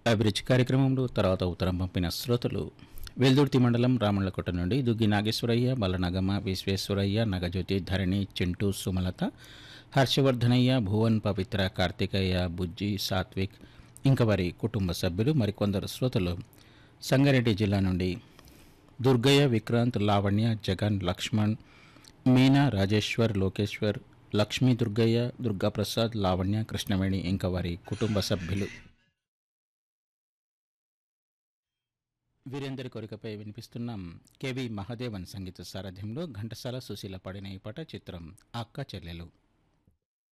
అభిరుచి కార్యక్రమంలో తర్వాత ఉత్తరం పంపిన శ్రోతలు వెల్దుర్తి మండలం రామళ్ళకోట నుండి దుగ్గి నాగేశ్వరయ్య బలనగమ విశ్వేశ్వరయ్య నగజ్యోతి ధరణి చింటూ సుమలత హర్షవర్ధనయ్య భువన్ పవిత్ర కార్తికయ్య బుజ్జి సాత్విక్ ఇంకా వారి కుటుంబ సభ్యులు మరికొందరు శ్రోతలు సంగారెడ్డి జిల్లా నుండి దుర్గయ్య విక్రాంత్ లావణ్య జగన్ లక్ష్మణ్ మీనా రాజేశ్వర్ లోకేశ్వర్ లక్ష్మీ దుర్గయ్య దుర్గాప్రసాద్ లావణ్య కృష్ణవేణి ఇంకా వారి కుటుంబ సభ్యులు వీరందరి కోరికపై వినిపిస్తున్నాం కేవి మహాదేవన్ సంగీత సారథ్యంలో ఘంటసాల సుశీల పాడిన ఈ పాట చిత్రం అక్క చెల్లెలు